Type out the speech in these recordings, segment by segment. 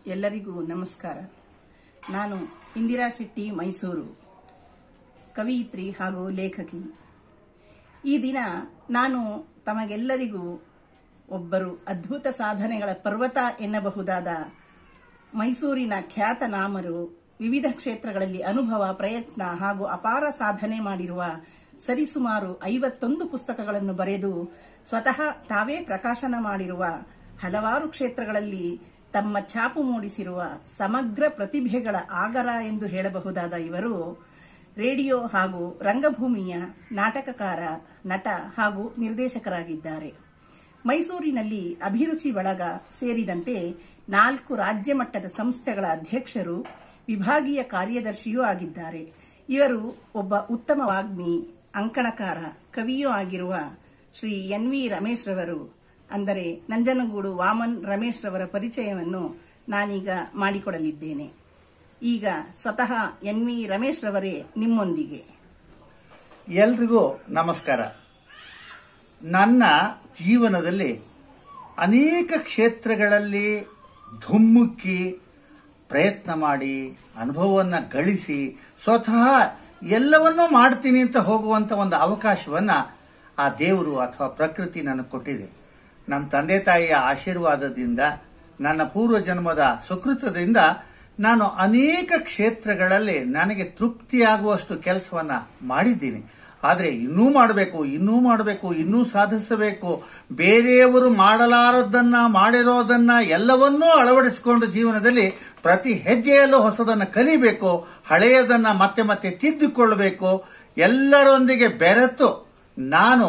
ಎಲ್ಲರಿಗೂ ನಮಸ್ಕಾರ ನಾನು ಇಂದಿರಾ ಶೆಟ್ಟಿ ಮೈಸೂರು ಕವಿಯಿತ್ರಿ ಹಾಗೂ ಲೇಖಕಿ ಈ ದಿನ ನಾನು ತಮಗೆಲ್ಲರಿಗೂ ಒಬ್ಬರು ಅದ್ಭುತ ಸಾಧನೆಗಳ ಪರ್ವತ ಎನ್ನಬಹುದಾದ ಮೈಸೂರಿನ ಖ್ಯಾತನಾಮರು ವಿವಿಧ ಕ್ಷೇತ್ರಗಳಲ್ಲಿ ಅನುಭವ ಪ್ರಯತ್ನ ಹಾಗೂ ಅಪಾರ ಸಾಧನೆ ಮಾಡಿರುವ ಸರಿಸುಮಾರು ಐವತ್ತೊಂದು ಪುಸ್ತಕಗಳನ್ನು ಬರೆದು ಸ್ವತಃ ತಾವೇ ಪ್ರಕಾಶನ ಮಾಡಿರುವ ಹಲವಾರು ಕ್ಷೇತ್ರಗಳಲ್ಲಿ ತಮ್ಮ ಛಾಪು ಮೂಡಿಸಿರುವ ಸಮಗ್ರ ಪ್ರತಿಭೆಗಳ ಆಗರ ಎಂದು ಹೇಳಬಹುದಾದ ಇವರು ರೇಡಿಯೋ ಹಾಗೂ ರಂಗಭೂಮಿಯ ನಾಟಕಕಾರ ನಟ ಹಾಗೂ ನಿರ್ದೇಶಕರಾಗಿದ್ದಾರೆ ಮೈಸೂರಿನಲ್ಲಿ ಅಭಿರುಚಿ ಬಳಗ ಸೇರಿದಂತೆ ನಾಲ್ಕು ರಾಜ್ಯ ಮಟ್ಟದ ಸಂಸ್ಥೆಗಳ ಅಧ್ಯಕ್ಷರು ವಿಭಾಗೀಯ ಕಾರ್ಯದರ್ಶಿಯೂ ಆಗಿದ್ದಾರೆ ಇವರು ಒಬ್ಬ ಉತ್ತಮ ವಾಗ್ಮಿ ಅಂಕಣಕಾರ ಕವಿಯೂ ಆಗಿರುವ ಶ್ರೀ ಎನ್ ವಿ ರಮೇಶ್ ರವರು ಅಂದರೆ ನಂಜನಗೂಡು ವಾಮನ್ ರಮೇಶ್ ರವರ ಪರಿಚಯವನ್ನು ನಾನೀಗ ಮಾಡಿಕೊಡಲಿದ್ದೇನೆ ಈಗ ಸ್ವತಃ ಎನ್ ವಿ ರಮೇಶ್ ರವರೇ ನಿಮ್ಮೊಂದಿಗೆ ಎಲ್ರಿಗೂ ನಮಸ್ಕಾರ ನನ್ನ ಜೀವನದಲ್ಲಿ ಅನೇಕ ಕ್ಷೇತ್ರಗಳಲ್ಲಿ ಧುಮ್ಮುಕ್ಕಿ ಪ್ರಯತ್ನ ಮಾಡಿ ಅನುಭವವನ್ನು ಗಳಿಸಿ ಸ್ವತಃ ಎಲ್ಲವನ್ನೂ ಮಾಡ್ತೀನಿ ಅಂತ ಹೋಗುವಂತ ಒಂದು ಅವಕಾಶವನ್ನ ಆ ದೇವರು ಅಥವಾ ಪ್ರಕೃತಿ ನನಗೆ ಕೊಟ್ಟಿದೆ ನಮ್ಮ ತಂದೆ ತಾಯಿಯ ಆಶೀರ್ವಾದದಿಂದ ನನ್ನ ಪೂರ್ವ ಜನ್ಮದ ಸುಕೃತದಿಂದ ನಾನು ಅನೇಕ ಕ್ಷೇತ್ರಗಳಲ್ಲಿ ನನಗೆ ತೃಪ್ತಿಯಾಗುವಷ್ಟು ಕೆಲಸವನ್ನ ಮಾಡಿದ್ದೀನಿ ಆದರೆ ಇನ್ನೂ ಮಾಡಬೇಕು ಇನ್ನೂ ಮಾಡಬೇಕು ಇನ್ನೂ ಸಾಧಿಸಬೇಕು ಬೇರೆಯವರು ಮಾಡಲಾರದನ್ನ ಮಾಡಿರೋದನ್ನ ಎಲ್ಲವನ್ನೂ ಅಳವಡಿಸಿಕೊಂಡು ಜೀವನದಲ್ಲಿ ಪ್ರತಿ ಹೆಜ್ಜೆಯಲ್ಲೂ ಹೊಸದನ್ನ ಕಲಿಬೇಕು ಹಳೆಯದನ್ನ ಮತ್ತೆ ಮತ್ತೆ ತಿದ್ದುಕೊಳ್ಳಬೇಕು ಎಲ್ಲರೊಂದಿಗೆ ಬೆರೆತು ನಾನು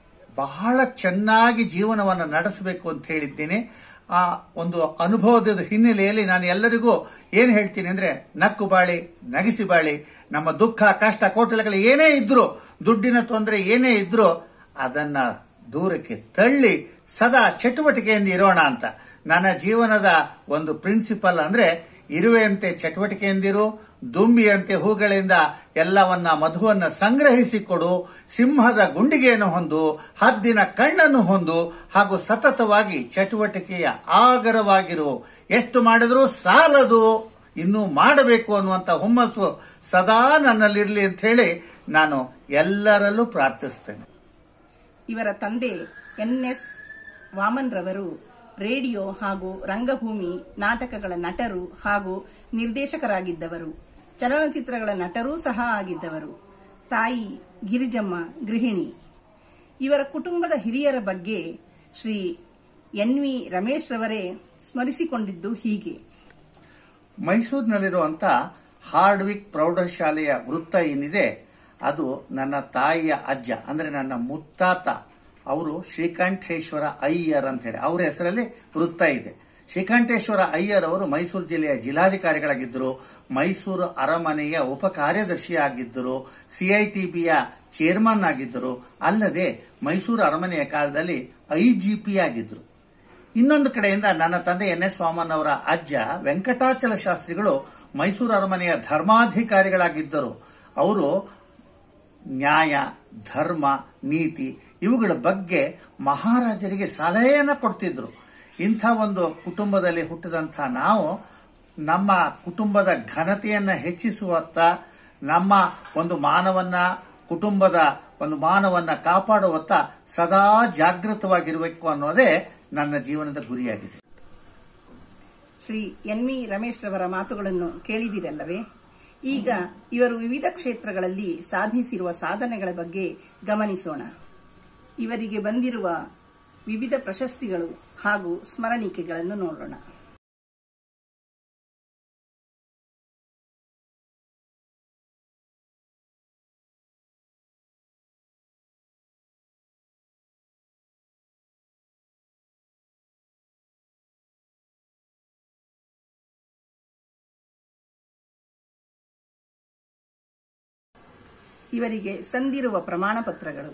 ಬಹಳ ಚೆನ್ನಾಗಿ ಜೀವನವನ್ನು ನಡೆಸಬೇಕು ಅಂತ ಹೇಳಿದ್ದೀನಿ ಆ ಒಂದು ಅನುಭವದ ಹಿನ್ನೆಲೆಯಲ್ಲಿ ನಾನು ಎಲ್ಲರಿಗೂ ಏನ್ ಹೇಳ್ತೀನಿ ಅಂದ್ರೆ ನಕ್ಕು ಬಾಳಿ ನಗಿಸಿ ಬಾಳಿ ನಮ್ಮ ದುಃಖ ಕಷ್ಟ ಕೋಟಲೆಗಳು ಏನೇ ಇದ್ರು ದುಡ್ಡಿನ ತೊಂದರೆ ಏನೇ ಇದ್ರು ಅದನ್ನ ದೂರಕ್ಕೆ ತಳ್ಳಿ ಸದಾ ಚಟುವಟಿಕೆಯಿಂದ ಇರೋಣ ಅಂತ ನನ್ನ ಜೀವನದ ಒಂದು ಪ್ರಿನ್ಸಿಪಲ್ ಅಂದ್ರೆ ಇರುವೆಯಂತೆ ಚಟುವಟಿಕೆಯಿಂದಿರು ದುಂಬಿಯಂತೆ ಹೂಗಳಿಂದ ಎಲ್ಲವನ್ನ ಮಧುವನ್ನ ಸಂಗ್ರಹಿಸಿಕೊಡು ಸಿಂಹದ ಗುಂಡಿಗೆಯನ್ನು ಹೊಂದು ಹದ್ದಿನ ಕಣ್ಣನ್ನು ಹೊಂದು ಹಾಗೂ ಸತತವಾಗಿ ಚಟುವಟಿಕೆಯ ಆಗರವಾಗಿರು ಎಷ್ಟು ಮಾಡಿದ್ರೂ ಸಾಲದು ಇನ್ನೂ ಮಾಡಬೇಕು ಅನ್ನುವಂತ ಹುಮ್ಮಸ್ಸು ಸದಾ ನನ್ನಲ್ಲಿರಲಿ ಅಂತ ಹೇಳಿ ನಾನು ಎಲ್ಲರಲ್ಲೂ ಪ್ರಾರ್ಥಿಸ್ತೇನೆ ಇವರ ತಂದೆ ಎನ್ಎಸ್ ವಾಮನ್ ರವರು ರೇಡಿಯೋ ಹಾಗೂ ರಂಗಭೂಮಿ ನಾಟಕಗಳ ನಟರು ಹಾಗೂ ನಿರ್ದೇಶಕರಾಗಿದ್ದವರು ಚಲನಚಿತ್ರಗಳ ನಟರೂ ಸಹ ಆಗಿದ್ದವರು ತಾಯಿ ಗಿರಿಜಮ್ಮ ಗೃಹಿಣಿ ಇವರ ಕುಟುಂಬದ ಹಿರಿಯರ ಬಗ್ಗೆ ಶ್ರೀ ಎನ್ ವಿ ರಮೇಶ್ ರವರೇ ಸ್ಮರಿಸಿಕೊಂಡಿದ್ದು ಹೀಗೆ ಮೈಸೂರಿನಲ್ಲಿರುವಂತ ಹಾರ್ಡ್ವಿಕ್ ಪ್ರೌಢಶಾಲೆಯ ವೃತ್ತ ಏನಿದೆ ಅದು ನನ್ನ ತಾಯಿಯ ಅಜ್ಜ ಅಂದ್ರೆ ನನ್ನ ಮುತ್ತಾತ ಅವರು ಶ್ರೀಕಂಠೇಶ್ವರ ಅಯ್ಯರ್ ಅಂತ ಹೇಳಿ ಅವರ ಹೆಸರಲ್ಲಿ ವೃತ್ತ ಇದೆ ಶ್ರೀಕಂಠೇಶ್ವರ ಅಯ್ಯರ್ ಅವರು ಮೈಸೂರು ಜಿಲ್ಲೆಯ ಜಿಲ್ಲಾಧಿಕಾರಿಗಳಾಗಿದ್ದರು ಮೈಸೂರು ಅರಮನೆಯ ಉಪ ಕಾರ್ಯದರ್ಶಿಯಾಗಿದ್ದರು ಸಿಐಟಿಬಿಯ ಚೇರ್ಮನ್ ಆಗಿದ್ದರು ಅಲ್ಲದೆ ಮೈಸೂರು ಅರಮನೆಯ ಕಾಲದಲ್ಲಿ ಐಜಿಪಿ ಆಗಿದ್ದರು ಇನ್ನೊಂದು ಕಡೆಯಿಂದ ನನ್ನ ತಂದೆ ಎನ್ ಎಸ್ ವಾಮನ್ ಅವರ ಅಜ್ಜ ವೆಂಕಟಾಚಲ ಶಾಸ್ತ್ರಿಗಳು ಮೈಸೂರು ಅರಮನೆಯ ಧರ್ಮಾಧಿಕಾರಿಗಳಾಗಿದ್ದರು ಅವರು ನ್ಯಾಯ ಧರ್ಮ ನೀತಿ ಇವುಗಳ ಬಗ್ಗೆ ಮಹಾರಾಜರಿಗೆ ಸಲಹೆಯನ್ನ ಕೊಡ್ತಿದ್ರು ಇಂಥ ಒಂದು ಕುಟುಂಬದಲ್ಲಿ ಹುಟ್ಟಿದಂಥ ನಾವು ನಮ್ಮ ಕುಟುಂಬದ ಘನತೆಯನ್ನ ಹೆಚ್ಚಿಸುವತ್ತ ನಮ್ಮ ಒಂದು ಮಾನವನ್ನ ಕುಟುಂಬದ ಒಂದು ಮಾನವನ್ನ ಕಾಪಾಡುವತ್ತ ಸದಾ ಜಾಗೃತವಾಗಿರಬೇಕು ಅನ್ನೋದೇ ನನ್ನ ಜೀವನದ ಗುರಿಯಾಗಿದೆ ಶ್ರೀ ಎನ್ ವಿ ರಮೇಶ್ ರವರ ಮಾತುಗಳನ್ನು ಕೇಳಿದಿರಲ್ಲವೇ ಈಗ ಇವರು ವಿವಿಧ ಕ್ಷೇತ್ರಗಳಲ್ಲಿ ಸಾಧಿಸಿರುವ ಸಾಧನೆಗಳ ಬಗ್ಗೆ ಗಮನಿಸೋಣ ಇವರಿಗೆ ಬಂದಿರುವ ವಿವಿಧ ಪ್ರಶಸ್ತಿಗಳು ಹಾಗೂ ಸ್ಮರಣಿಕೆಗಳನ್ನು ನೋಡೋಣ ಇವರಿಗೆ ಸಂದಿರುವ ಪ್ರಮಾಣ ಪತ್ರಗಳು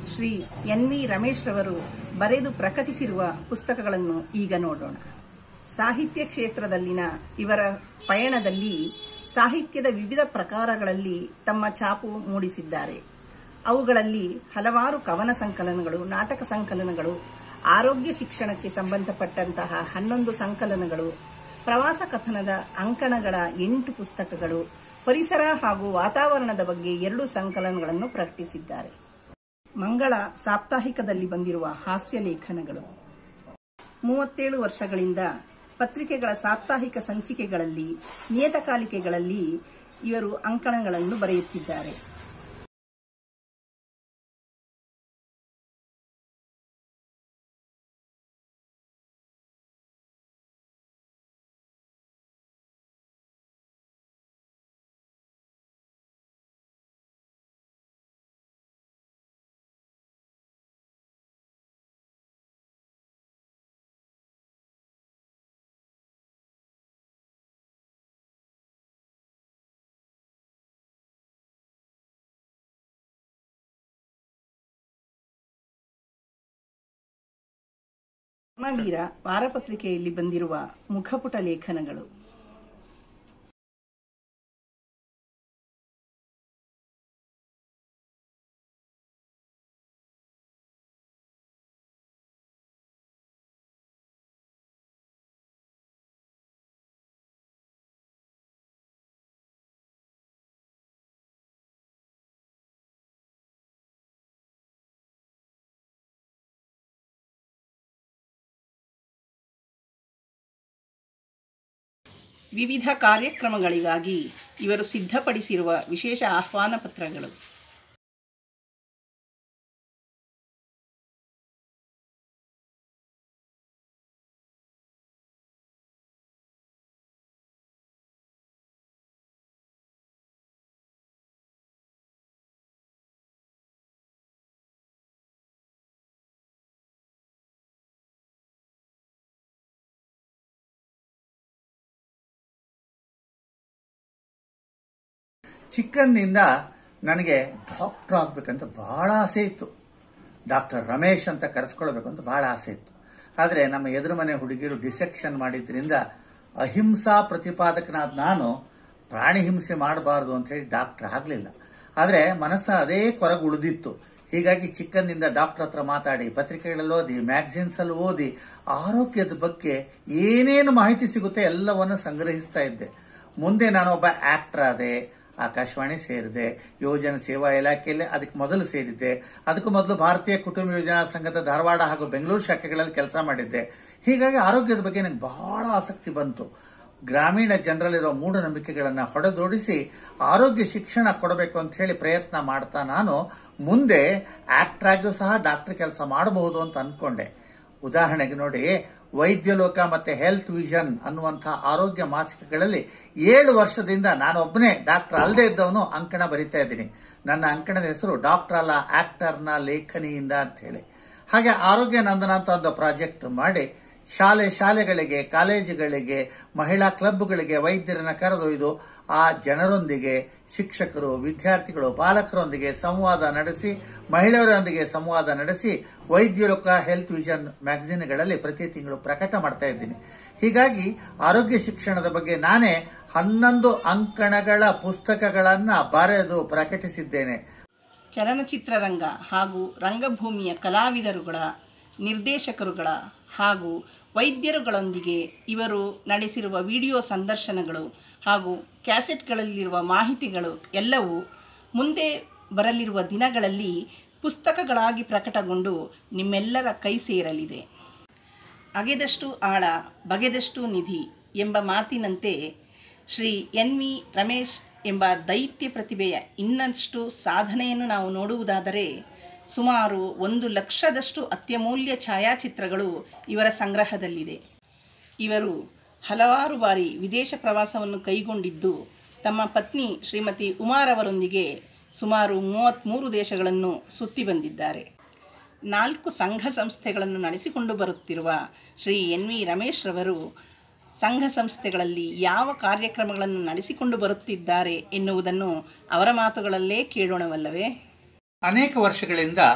ಶ್ರೀ ಎನ್ ವಿ ರಮೇಶ್ ರವರು ಬರೆದು ಪ್ರಕಟಿಸಿರುವ ಪುಸ್ತಕಗಳನ್ನು ಈಗ ನೋಡೋಣ ಸಾಹಿತ್ಯ ಕ್ಷೇತ್ರದಲ್ಲಿನ ಇವರ ಪಯಣದಲ್ಲಿ ಸಾಹಿತ್ಯದ ವಿವಿಧ ಪ್ರಕಾರಗಳಲ್ಲಿ ತಮ್ಮ ಛಾಪು ಮೂಡಿಸಿದ್ದಾರೆ ಅವುಗಳಲ್ಲಿ ಹಲವಾರು ಕವನ ಸಂಕಲನಗಳು ನಾಟಕ ಸಂಕಲನಗಳು ಆರೋಗ್ಯ ಶಿಕ್ಷಣಕ್ಕೆ ಸಂಬಂಧಪಟ್ಟಂತಹ ಹನ್ನೊಂದು ಸಂಕಲನಗಳು ಪ್ರವಾಸ ಕಥನದ ಅಂಕಣಗಳ ಎಂಟು ಪುಸ್ತಕಗಳು ಪರಿಸರ ಹಾಗೂ ವಾತಾವರಣದ ಬಗ್ಗೆ ಎರಡು ಸಂಕಲನಗಳನ್ನು ಪ್ರಕಟಿಸಿದ್ದಾರೆ ಮಂಗಳ ಸಾಪ್ತಾಹಿಕದಲ್ಲಿ ಬಂದಿರುವ ಹಾಸ್ಯ ಲೇಖನಗಳು ಮೂವತ್ತೇಳು ವರ್ಷಗಳಿಂದ ಪತ್ರಿಕೆಗಳ ಸಾಪ್ತಾಹಿಕ ಸಂಚಿಕೆಗಳಲ್ಲಿ ನಿಯತಕಾಲಿಕೆಗಳಲ್ಲಿ ಇವರು ಅಂಕಣಗಳನ್ನು ಬರೆಯುತ್ತಿದ್ದಾರೆ ಧರ್ಮವೀರ ವಾರಪತ್ರಿಕೆಯಲ್ಲಿ ಬಂದಿರುವ ಮುಖಪುಟ ಲೇಖನಗಳು ವಿವಿಧ ಕಾರ್ಯಕ್ರಮಗಳಿಗಾಗಿ ಇವರು ಸಿದ್ಧಪಡಿಸಿರುವ ವಿಶೇಷ ಆಹ್ವಾನ ಪತ್ರಗಳು ಚಿಕ್ಕಂದಿನಿಂದ ನನಗೆ ಡಾಕ್ಟರ್ ಆಗ್ಬೇಕಂತ ಬಹಳ ಆಸೆ ಇತ್ತು ಡಾಕ್ಟರ್ ರಮೇಶ್ ಅಂತ ಕರೆಸ್ಕೊಳ್ಬೇಕು ಅಂತ ಬಹಳ ಆಸೆ ಇತ್ತು ಆದರೆ ನಮ್ಮ ಎದುರು ಮನೆ ಹುಡುಗಿರು ಡಿಸೆಕ್ಷನ್ ಮಾಡಿದ್ರಿಂದ ಅಹಿಂಸಾ ಪ್ರತಿಪಾದಕನಾದ ನಾನು ಪ್ರಾಣಿ ಹಿಂಸೆ ಮಾಡಬಾರದು ಅಂತ ಹೇಳಿ ಡಾಕ್ಟರ್ ಆಗಲಿಲ್ಲ ಆದರೆ ಮನಸ್ಸ ಅದೇ ಕೊರಗು ಉಳಿದಿತ್ತು ಹೀಗಾಗಿ ಚಿಕ್ಕಂದಿಂದ ಡಾಕ್ಟರ್ ಹತ್ರ ಮಾತಾಡಿ ಪತ್ರಿಕೆಗಳಲ್ಲಿ ಓದಿ ಮ್ಯಾಗಝಿನ್ಸ್ ಅಲ್ಲಿ ಓದಿ ಆರೋಗ್ಯದ ಬಗ್ಗೆ ಏನೇನು ಮಾಹಿತಿ ಸಿಗುತ್ತೆ ಎಲ್ಲವನ್ನು ಸಂಗ್ರಹಿಸ್ತಾ ಇದ್ದೆ ಮುಂದೆ ನಾನೊಬ್ಬ ಆಕ್ಟರ್ ಆದೆ ಆಕಾಶವಾಣಿ ಸೇರಿದೆ ಯೋಜನಾ ಸೇವಾ ಇಲಾಖೆಯಲ್ಲಿ ಅದಕ್ಕೆ ಮೊದಲು ಸೇರಿದ್ದೆ ಅದಕ್ಕೂ ಮೊದಲು ಭಾರತೀಯ ಕುಟುಂಬ ಯೋಜನಾ ಸಂಘದ ಧಾರವಾಡ ಹಾಗೂ ಬೆಂಗಳೂರು ಶಾಖೆಗಳಲ್ಲಿ ಕೆಲಸ ಮಾಡಿದ್ದೆ ಹೀಗಾಗಿ ಆರೋಗ್ಯದ ಬಗ್ಗೆ ನನಗೆ ಬಹಳ ಆಸಕ್ತಿ ಬಂತು ಗ್ರಾಮೀಣ ಜನರಲ್ಲಿರೋ ಮೂಢನಂಬಿಕೆಗಳನ್ನ ಹೊಡೆದೋಡಿಸಿ ಆರೋಗ್ಯ ಶಿಕ್ಷಣ ಕೊಡಬೇಕು ಅಂತ ಹೇಳಿ ಪ್ರಯತ್ನ ಮಾಡ್ತಾ ನಾನು ಮುಂದೆ ಆಕ್ಟರ್ ಆಗಿಯೂ ಸಹ ಡಾಕ್ಟರ್ ಕೆಲಸ ಮಾಡಬಹುದು ಅಂತ ಅನ್ಕೊಂಡೆ ಉದಾಹರಣೆಗೆ ನೋಡಿ ವೈದ್ಯ ಲೋಕ ಮತ್ತೆ ಹೆಲ್ತ್ ವಿಷನ್ ಅನ್ನುವಂತಹ ಆರೋಗ್ಯ ಮಾಸಿಕಗಳಲ್ಲಿ ಏಳು ವರ್ಷದಿಂದ ನಾನೊಬ್ಬನೇ ಡಾಕ್ಟರ್ ಅಲ್ಲದೆ ಇದ್ದವನು ಅಂಕಣ ಬರಿತಾ ಇದ್ದೀನಿ ನನ್ನ ಅಂಕಣದ ಹೆಸರು ಡಾಕ್ಟರ್ ಅಲ್ಲ ಆಕ್ಟರ್ನ ಲೇಖನಿಯಿಂದ ಅಂತ ಹೇಳಿ ಹಾಗೆ ಆರೋಗ್ಯ ನಂದನ ಅಂತ ಒಂದು ಪ್ರಾಜೆಕ್ಟ್ ಮಾಡಿ ಶಾಲೆ ಶಾಲೆಗಳಿಗೆ ಕಾಲೇಜುಗಳಿಗೆ ಮಹಿಳಾ ಕ್ಲಬ್ಗಳಿಗೆ ವೈದ್ಯರನ್ನ ಕರೆದೊಯ್ದು ಆ ಜನರೊಂದಿಗೆ ಶಿಕ್ಷಕರು ವಿದ್ಯಾರ್ಥಿಗಳು ಬಾಲಕರೊಂದಿಗೆ ಸಂವಾದ ನಡೆಸಿ ಮಹಿಳೆಯರೊಂದಿಗೆ ಸಂವಾದ ನಡೆಸಿ ವೈದ್ಯಲೋಕ ಹೆಲ್ತ್ ವಿಷನ್ ಮ್ಯಾಗಝಿನ್ಗಳಲ್ಲಿ ಪ್ರತಿ ತಿಂಗಳು ಪ್ರಕಟ ಮಾಡ್ತಾ ಇದ್ದೀನಿ ಹೀಗಾಗಿ ಆರೋಗ್ಯ ಶಿಕ್ಷಣದ ಬಗ್ಗೆ ನಾನೇ ಹನ್ನೊಂದು ಅಂಕಣಗಳ ಪುಸ್ತಕಗಳನ್ನ ಬರೆದು ಪ್ರಕಟಿಸಿದ್ದೇನೆ ಚಲನಚಿತ್ರರಂಗ ಹಾಗೂ ರಂಗಭೂಮಿಯ ಕಲಾವಿದರುಗಳ ನಿರ್ದೇಶಕರುಗಳ ಹಾಗೂ ವೈದ್ಯರುಗಳೊಂದಿಗೆ ಇವರು ನಡೆಸಿರುವ ವಿಡಿಯೋ ಸಂದರ್ಶನಗಳು ಹಾಗೂ ಕ್ಯಾಸೆಟ್ಗಳಲ್ಲಿರುವ ಮಾಹಿತಿಗಳು ಎಲ್ಲವೂ ಮುಂದೆ ಬರಲಿರುವ ದಿನಗಳಲ್ಲಿ ಪುಸ್ತಕಗಳಾಗಿ ಪ್ರಕಟಗೊಂಡು ನಿಮ್ಮೆಲ್ಲರ ಕೈ ಸೇರಲಿದೆ ಅಗೆದಷ್ಟು ಆಳ ಬಗೆದಷ್ಟು ನಿಧಿ ಎಂಬ ಮಾತಿನಂತೆ ಶ್ರೀ ಎನ್ ವಿ ರಮೇಶ್ ಎಂಬ ದೈತ್ಯ ಪ್ರತಿಭೆಯ ಇನ್ನಷ್ಟು ಸಾಧನೆಯನ್ನು ನಾವು ನೋಡುವುದಾದರೆ ಸುಮಾರು ಒಂದು ಲಕ್ಷದಷ್ಟು ಅತ್ಯಮೂಲ್ಯ ಛಾಯಾಚಿತ್ರಗಳು ಇವರ ಸಂಗ್ರಹದಲ್ಲಿದೆ ಇವರು ಹಲವಾರು ಬಾರಿ ವಿದೇಶ ಪ್ರವಾಸವನ್ನು ಕೈಗೊಂಡಿದ್ದು ತಮ್ಮ ಪತ್ನಿ ಶ್ರೀಮತಿ ಉಮಾರ್ ಅವರೊಂದಿಗೆ ಸುಮಾರು ಮೂವತ್ತ್ಮೂರು ದೇಶಗಳನ್ನು ಸುತ್ತಿ ಬಂದಿದ್ದಾರೆ ನಾಲ್ಕು ಸಂಘ ಸಂಸ್ಥೆಗಳನ್ನು ನಡೆಸಿಕೊಂಡು ಬರುತ್ತಿರುವ ಶ್ರೀ ಎನ್ ವಿ ರಮೇಶ್ ರವರು ಸಂಘ ಸಂಸ್ಥೆಗಳಲ್ಲಿ ಯಾವ ಕಾರ್ಯಕ್ರಮಗಳನ್ನು ನಡೆಸಿಕೊಂಡು ಬರುತ್ತಿದ್ದಾರೆ ಎನ್ನುವುದನ್ನು ಅವರ ಮಾತುಗಳಲ್ಲೇ ಕೇಳೋಣವಲ್ಲವೇ ಅನೇಕ ವರ್ಷಗಳಿಂದ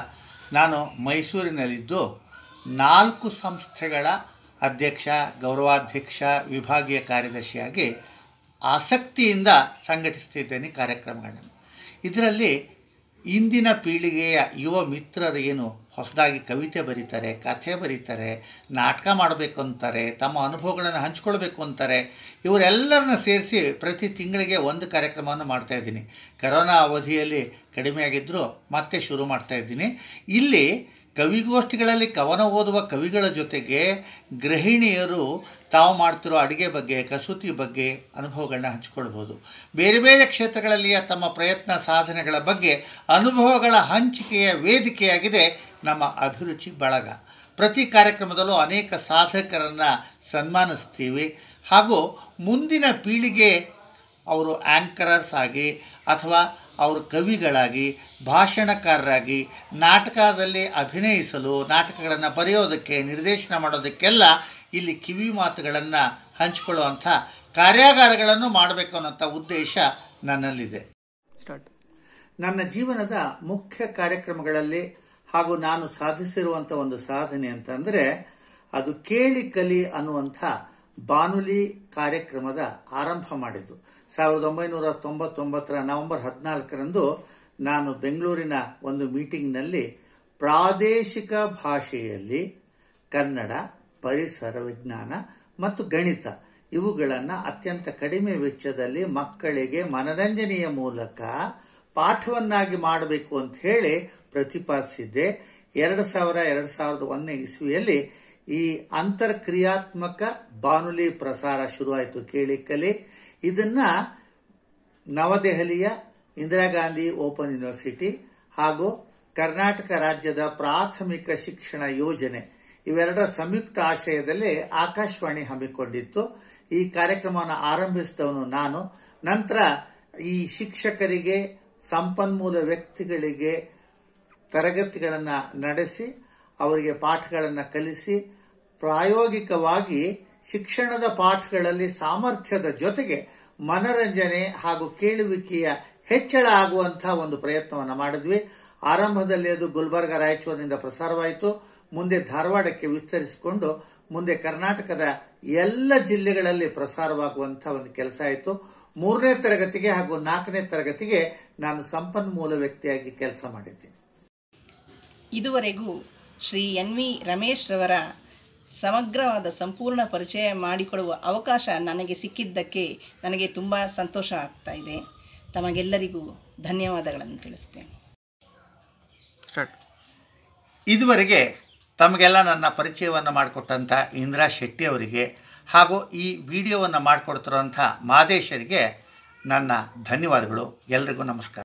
ನಾನು ಮೈಸೂರಿನಲ್ಲಿದ್ದು ನಾಲ್ಕು ಸಂಸ್ಥೆಗಳ ಅಧ್ಯಕ್ಷ ಗೌರವಾಧ್ಯಕ್ಷ ವಿಭಾಗೀಯ ಕಾರ್ಯದರ್ಶಿಯಾಗಿ ಆಸಕ್ತಿಯಿಂದ ಸಂಘಟಿಸ್ತಿದ್ದೇನೆ ಕಾರ್ಯಕ್ರಮಗಳನ್ನು ಇದರಲ್ಲಿ ಇಂದಿನ ಪೀಳಿಗೆಯ ಯುವ ಮಿತ್ರರು ಏನು ಹೊಸದಾಗಿ ಕವಿತೆ ಬರೀತಾರೆ ಕಥೆ ಬರೀತಾರೆ ನಾಟಕ ಮಾಡಬೇಕು ಅಂತಾರೆ ತಮ್ಮ ಅನುಭವಗಳನ್ನು ಹಂಚ್ಕೊಳ್ಬೇಕು ಅಂತಾರೆ ಇವರೆಲ್ಲರನ್ನ ಸೇರಿಸಿ ಪ್ರತಿ ತಿಂಗಳಿಗೆ ಒಂದು ಕಾರ್ಯಕ್ರಮವನ್ನು ಮಾಡ್ತಾಯಿದ್ದೀನಿ ಕರೋನಾ ಅವಧಿಯಲ್ಲಿ ಕಡಿಮೆಯಾಗಿದ್ದರೂ ಮತ್ತೆ ಶುರು ಮಾಡ್ತಾಯಿದ್ದೀನಿ ಇಲ್ಲಿ ಕವಿಗೋಷ್ಠಿಗಳಲ್ಲಿ ಕವನ ಓದುವ ಕವಿಗಳ ಜೊತೆಗೆ ಗೃಹಿಣಿಯರು ತಾವು ಮಾಡ್ತಿರೋ ಅಡುಗೆ ಬಗ್ಗೆ ಕಸೂತಿ ಬಗ್ಗೆ ಅನುಭವಗಳನ್ನ ಹಂಚಿಕೊಳ್ಬೋದು ಬೇರೆ ಬೇರೆ ಕ್ಷೇತ್ರಗಳಲ್ಲಿಯ ತಮ್ಮ ಪ್ರಯತ್ನ ಸಾಧನೆಗಳ ಬಗ್ಗೆ ಅನುಭವಗಳ ಹಂಚಿಕೆಯ ವೇದಿಕೆಯಾಗಿದೆ ನಮ್ಮ ಅಭಿರುಚಿ ಬಳಗ ಪ್ರತಿ ಕಾರ್ಯಕ್ರಮದಲ್ಲೂ ಅನೇಕ ಸಾಧಕರನ್ನು ಸನ್ಮಾನಿಸ್ತೀವಿ ಹಾಗೂ ಮುಂದಿನ ಪೀಳಿಗೆ ಅವರು ಆ್ಯಂಕರರ್ಸ್ ಆಗಿ ಅಥವಾ ಅವರು ಕವಿಗಳಾಗಿ ಭಾಷಣಕಾರರಾಗಿ ನಾಟಕದಲ್ಲಿ ಅಭಿನಯಿಸಲು ನಾಟಕಗಳನ್ನು ಬರೆಯೋದಕ್ಕೆ ನಿರ್ದೇಶನ ಮಾಡೋದಕ್ಕೆಲ್ಲ ಇಲ್ಲಿ ಕಿವಿ ಮಾತುಗಳನ್ನು ಹಂಚಿಕೊಳ್ಳುವಂಥ ಕಾರ್ಯಾಗಾರಗಳನ್ನು ಮಾಡಬೇಕು ಅನ್ನೋಂಥ ಉದ್ದೇಶ ನನ್ನಲ್ಲಿದೆ ಸ್ಟಾರ್ಟ್ ನನ್ನ ಜೀವನದ ಮುಖ್ಯ ಕಾರ್ಯಕ್ರಮಗಳಲ್ಲಿ ಹಾಗೂ ನಾನು ಸಾಧಿಸಿರುವಂಥ ಒಂದು ಸಾಧನೆ ಅಂತಂದರೆ ಅದು ಕೇಳಿ ಕಲಿ ಅನ್ನುವಂಥ ಬಾನುಲಿ ಕಾರ್ಯಕ್ರಮದ ಆರಂಭ ಮಾಡಿದ್ದು ಸಾವಿರದ ಒಂಬೈನೂರ ತೊಂಬತ್ತೊಂಬತ್ತರ ನವೆಂಬರ್ ಹದಿನಾಲ್ಕರಂದು ನಾನು ಬೆಂಗಳೂರಿನ ಒಂದು ಮೀಟಿಂಗ್ನಲ್ಲಿ ಪ್ರಾದೇಶಿಕ ಭಾಷೆಯಲ್ಲಿ ಕನ್ನಡ ಪರಿಸರ ವಿಜ್ಞಾನ ಮತ್ತು ಗಣಿತ ಇವುಗಳನ್ನು ಅತ್ಯಂತ ಕಡಿಮೆ ವೆಚ್ಚದಲ್ಲಿ ಮಕ್ಕಳಿಗೆ ಮನರಂಜನೆಯ ಮೂಲಕ ಪಾಠವನ್ನಾಗಿ ಮಾಡಬೇಕು ಅಂತ ಹೇಳಿ ಪ್ರತಿಪಾದಿಸಿದ್ದೆ ಎರಡು ಸಾವಿರ ಎರಡು ಸಾವಿರದ ಒಂದನೇ ಇಸ್ವಿಯಲ್ಲಿ ಈ ಅಂತರ್ಕ್ರಿಯಾತ್ಮಕ ಬಾನುಲಿ ಪ್ರಸಾರ ಶುರುವಾಯಿತು ಕೇಳಿ ಕಲಿ ಇದನ್ನ ನವದೆಹಲಿಯ ಇಂದಿರಾ ಗಾಂಧಿ ಓಪನ್ ಯೂನಿವರ್ಸಿಟಿ ಹಾಗೂ ಕರ್ನಾಟಕ ರಾಜ್ಯದ ಪ್ರಾಥಮಿಕ ಶಿಕ್ಷಣ ಯೋಜನೆ ಇವೆರಡರ ಸಂಯುಕ್ತ ಆಶ್ರಯದಲ್ಲಿ ಆಕಾಶವಾಣಿ ಹಮ್ಮಿಕೊಂಡಿತ್ತು ಈ ಕಾರ್ಯಕ್ರಮವನ್ನು ಆರಂಭಿಸಿದವನು ನಾನು ನಂತರ ಈ ಶಿಕ್ಷಕರಿಗೆ ಸಂಪನ್ಮೂಲ ವ್ಯಕ್ತಿಗಳಿಗೆ ತರಗತಿಗಳನ್ನು ನಡೆಸಿ ಅವರಿಗೆ ಪಾಠಗಳನ್ನು ಕಲಿಸಿ ಪ್ರಾಯೋಗಿಕವಾಗಿ ಶಿಕ್ಷಣದ ಪಾಠಗಳಲ್ಲಿ ಸಾಮರ್ಥ್ಯದ ಜೊತೆಗೆ ಮನರಂಜನೆ ಹಾಗೂ ಕೇಳುವಿಕೆಯ ಹೆಚ್ಚಳ ಆಗುವಂತಹ ಒಂದು ಪ್ರಯತ್ನವನ್ನು ಮಾಡಿದ್ವಿ ಆರಂಭದಲ್ಲಿ ಅದು ಗುಲ್ಬರ್ಗ ರಾಯಚೂರಿನಿಂದ ಪ್ರಸಾರವಾಯಿತು ಮುಂದೆ ಧಾರವಾಡಕ್ಕೆ ವಿಸ್ತರಿಸಿಕೊಂಡು ಮುಂದೆ ಕರ್ನಾಟಕದ ಎಲ್ಲ ಜಿಲ್ಲೆಗಳಲ್ಲಿ ಪ್ರಸಾರವಾಗುವಂತಹ ಒಂದು ಕೆಲಸ ಆಯಿತು ಮೂರನೇ ತರಗತಿಗೆ ಹಾಗೂ ನಾಲ್ಕನೇ ತರಗತಿಗೆ ನಾನು ಸಂಪನ್ಮೂಲ ವ್ಯಕ್ತಿಯಾಗಿ ಕೆಲಸ ಮಾಡಿದ್ದೀನಿ ಇದುವರೆಗೂ ಶ್ರೀ ಎನ್ ವಿ ರಮೇಶ್ ರವರ ಸಮಗ್ರವಾದ ಸಂಪೂರ್ಣ ಪರಿಚಯ ಮಾಡಿಕೊಡುವ ಅವಕಾಶ ನನಗೆ ಸಿಕ್ಕಿದ್ದಕ್ಕೆ ನನಗೆ ತುಂಬ ಸಂತೋಷ ಆಗ್ತಾ ಇದೆ ತಮಗೆಲ್ಲರಿಗೂ ಧನ್ಯವಾದಗಳನ್ನು ತಿಳಿಸ್ತೇನೆ ಸ್ಟಾರ್ಟ್ ಇದುವರೆಗೆ ತಮಗೆಲ್ಲ ನನ್ನ ಪರಿಚಯವನ್ನು ಮಾಡಿಕೊಟ್ಟಂಥ ಇಂದಿರಾ ಶೆಟ್ಟಿ ಅವರಿಗೆ ಹಾಗೂ ಈ ವಿಡಿಯೋವನ್ನು ಮಾಡಿಕೊಡ್ತಿರೋಂಥ ಮಾದೇಶರಿಗೆ ನನ್ನ ಧನ್ಯವಾದಗಳು ಎಲ್ರಿಗೂ ನಮಸ್ಕಾರ